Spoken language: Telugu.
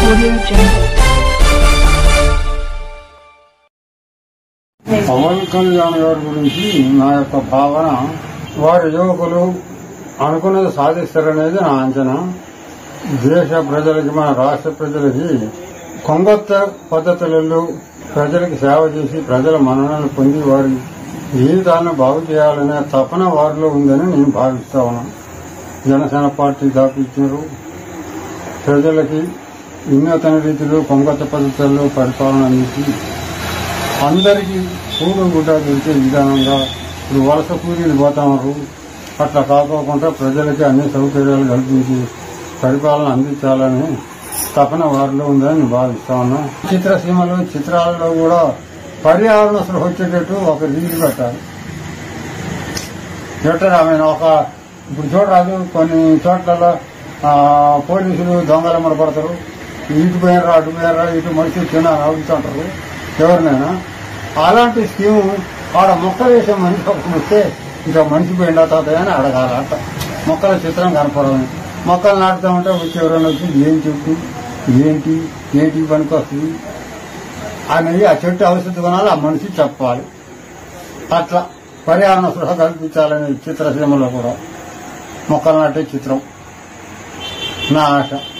Audio Jungle. పవన్ కళ్యాణ్ గారి గురించి నా యొక్క భావన వారి యువకులు అనుకున్నది సాధిస్తారనేది నా అంచనా దేశ ప్రజలకి మన రాష్ట్ర ప్రజలకి కొంగొత్త పద్ధతులలో ప్రజలకు సేవ చేసి ప్రజల మన్ననలు పొంది వారి జీవితాలను బాగు చేయాలనే తపన వారిలో ఉందని నేను భావిస్తా ఉన్నాను జనసేన పార్టీ దాపించారు ప్రజలకి వినూతన రీతిలో కొంగొత్త పద్ధతుల్లో పరిపాలన అందించి అందరికీ కూడు గుడ్డ దొరికే విధానంగా ఇప్పుడు వలస కూలీలు పోతున్నారు అట్లా కాకోకుండా ప్రజలకి అన్ని సౌకర్యాలు కల్పించి పరిపాలన అందించాలని తపన వారిలో ఉందని నేను భావిస్తా ఉన్నా చిత్రసీమలో చిత్రాలలో కూడా పర్యావరణ స్పృహ వచ్చేటట్టు ఒక రీతి పెట్టాలి పెట్టరు ఆమె ఒక ఇప్పుడు చూడరాదు కొన్ని చోట్లలో ఆ, పోలీసులు దొంగలు పడతారు ఇటు పోయినరా అటు పోయినరా ఇటు మనిషి చిన్న అడుగుతుంటారు ఎవరినైనా అలాంటి స్కీము ఆడ మొక్క వేసే మనిషి ఒకటి వస్తే ఇంకా మనిషి పోయిందా తాతయ్య అని అడగాలి అట్ట మొక్కల చిత్రం కనపడదు మొక్కలు నాటుతా ఉంటే వచ్చి ఎవరైనా వచ్చి ఏం చెట్టు ఏంటి ఏంటి పనికి వస్తుంది అనేది ఆ చెట్టు ఔషధి కొనాలి ఆ మనిషి చెప్పాలి అట్లా పర్యావరణ స్పృహ కల్పించాలనే చిత్రసీమలో కూడా మొక్కలు నాటే చిత్రం నా ఆశ